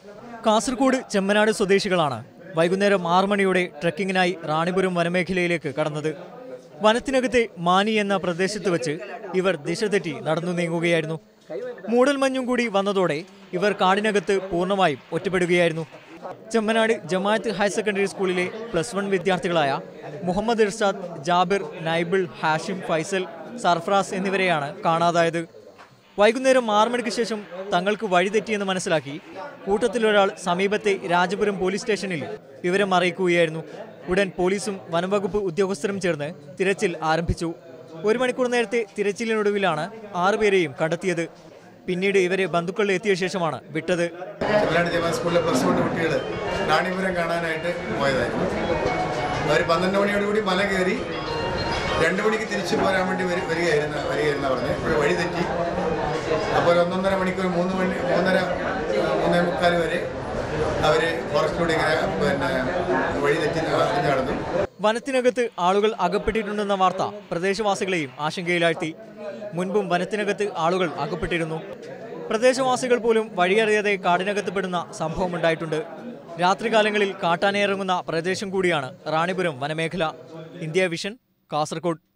കാസർഗോഡ് ചെമ്മനാട് സ്വദേശികളാണ് വൈകുന്നേരം ആറ് മണിയോടെ ട്രക്കിങ്ങിനായി റാണിപുരം വനമേഖലയിലേക്ക് കടന്നത് വനത്തിനകത്തെ മാനി എന്ന പ്രദേശത്ത് വെച്ച് ഇവർ ദിശ തെറ്റി നടന്നു നീങ്ങുകയായിരുന്നു മൂടൽമഞ്ഞും കൂടി വന്നതോടെ ഇവർ കാടിനകത്ത് പൂർണ്ണമായും ഒറ്റപ്പെടുകയായിരുന്നു ചെമ്മനാട് ജമാഅത്ത് ഹയർ സെക്കൻഡറി സ്കൂളിലെ പ്ലസ് വൺ വിദ്യാർത്ഥികളായ മുഹമ്മദ് ഇർഷാദ് ജാബിർ നൈബിൾ ഹാഷിം ഫൈസൽ സർഫറാസ് എന്നിവരെയാണ് കാണാതായത് വൈകുന്നേരം ആറ് മണിക്ക് ശേഷം തങ്ങൾക്ക് വഴിതെറ്റിയെന്ന് മനസ്സിലാക്കി കൂട്ടത്തിലൊരാൾ സമീപത്തെ രാജപുരം പോലീസ് സ്റ്റേഷനിൽ വിവരം അറിയിക്കുകയായിരുന്നു ഉടൻ പോലീസും വനംവകുപ്പ് ഉദ്യോഗസ്ഥരും ചേർന്ന് തിരച്ചിൽ ആരംഭിച്ചു ഒരു മണിക്കൂർ നേരത്തെ തിരച്ചിലിനൊടുവിലാണ് ആറുപേരെയും കണ്ടെത്തിയത് പിന്നീട് ഇവരെ ബന്ധുക്കൾ എത്തിയ ശേഷമാണ് വിട്ടത് ചെമ്മനാട് ജമാ സ്കൂളിലെ പ്ലസ് വൺ കുട്ടികൾ റാണിപുരം കാണാനായിട്ട് പോയതായിരുന്നു അവർ പന്ത്രണ്ട് മണിയോടുകൂടി മല കയറി രണ്ട് മണിക്ക് തിരിച്ചു പോരാൻ വേണ്ടി വരി- വരികയായിരുന്നു വരികയായിരുന്നു പറഞ്ഞ് ഇപ്പോൾ വഴി തെറ്റി അപ്പോൾ ഒരു ഒന്നൊന്നര മണിക്കൂർ മൂന്ന് മണി മൂന്നര ആ, മൂന്നേ മുക്കാൽ വരെ അവർ ഫോറസ്റ്റിലൂടെ ഇങ്ങനെ പിന്നെ വഴി തെറ്റി അറിഞ്ഞു നടന്നു വനത്തിനകത്ത് ആളുകൾ അകപ്പെട്ടിട്ടുണ്ടെന്ന വാർത്ത പ്രദേശവാസികളെയും ആശങ്കയിലാഴ്ത്തി മുൻപും വനത്തിനകത്ത് ആളുകൾ അകപ്പെട്ടിരുന്നു പ്രദേശവാസികൾ പോലും വഴിയറിയാതെ കാടിനകത്ത് പെടുന്ന സംഭവമുണ്ടായിട്ടുണ്ട് രാത്രികാലങ്ങളിൽ കാട്ടാനയിറങ്ങുന്ന പ്രദേശം കൂടിയാണ് റാണിപുരം വനമേഖല ഇന്ത്യ വിഷൻ കാസർഗോഡ്